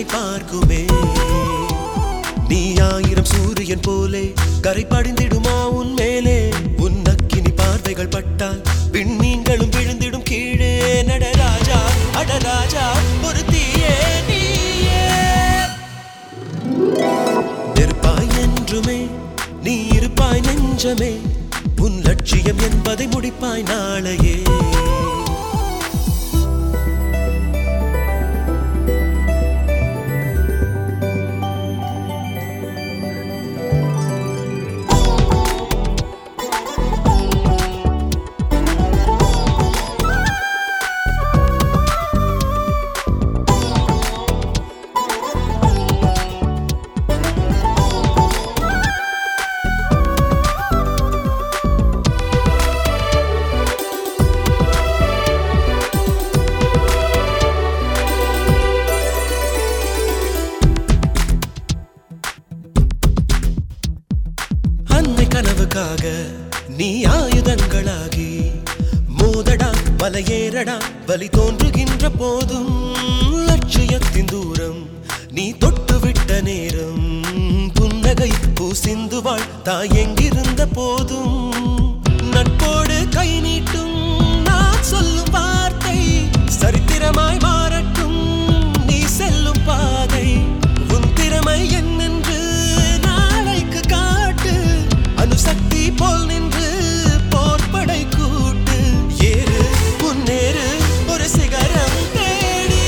பார்க்குமே நீ ஆயிரம் சூரியன் போலே கரை படிந்திடுமா உன் மேலே உன் அக்கினி பார்வைகள் பட்டால் விண்மீன்களும் விழுந்திடும் கீழே நடராஜா அடராஜா ஒரு தீயே நீயே நிற்பாய் என்றுமே நீ இருப்பாய் நெஞ்சமே உன் லட்சியம் என்பதை முடிப்பாய் நாளையே அன்னை கனவுக்காக நீ ஆயுதங்களாகி மோதடா மலையேறடா வலி தோன்றுகின்ற போதும் லட்சியத்தின் தூரம் நீ தொட்டுவிட்ட நேரம் புன்னகை பூசிந்துவாள் தாய் எங்கிருந்த போதும் நட்போடு கை நீட்டும் நான் சொல்லும் வார்த்தை சரித்திரமாய் மாறட்டும் நீ செல்லும் பாதை உன் திறமை என்னென்று நாளைக்கு காட்டு அணுசக்தி போல் நின்று போர்படை கூட்டு ஏறு முன்னேறு ஒரு சிகரம் தேடி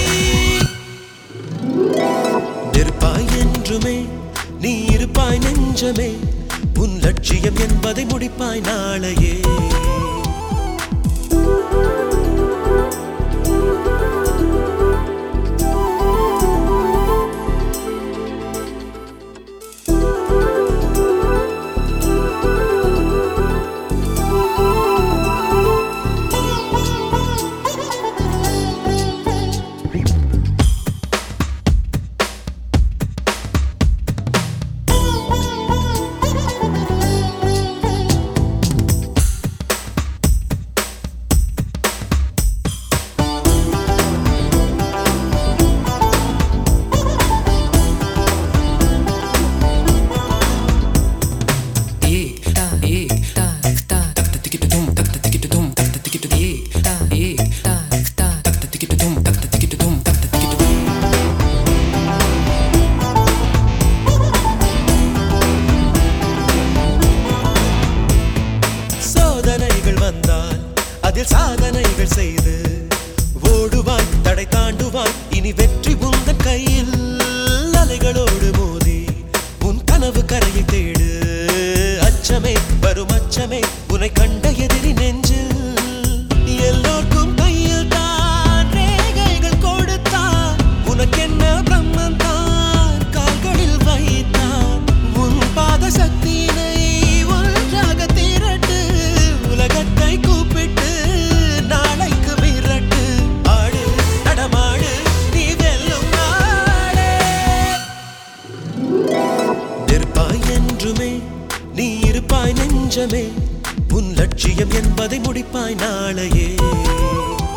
நிற்பாய் என்றுமே நீ இருப்பாய் நெஞ்சமே உன் லட்சியம் என்பதை முடிப்பாய் நாளையே சோதனைகள் வந்தால் அதில் சாதனைகள் செய்து ஓடுவாய் தடை தாண்டுவாய் இனி வெற்றி உந்தன் கையில் அலைகளோடு மோதி உன் கனவு கரையை தேடு அச்சமே வரும் அச்சமே உன்னை கண்ட எதிரி நெஞ்சில் எல்லோர்க்கும் கையில் தான் ரேகைகள் கொடுத்தான் உனக்கென்ன பிரம்மன் தான் கால்களில் வைத்தான் உன் பாத சக்தியினை ஒன்றாக திரட்டு உலகத்தை கூப்பிட்டு நாளைக்கு விரட்டு ஆடு நடமாடு நீ வெல்லும் நாளே நிற்பாய் என்றுமே நீ இருப்பாய் நெஞ்சமே உன் லட்சியம் என்பதை முடிப்பாய் நாளையே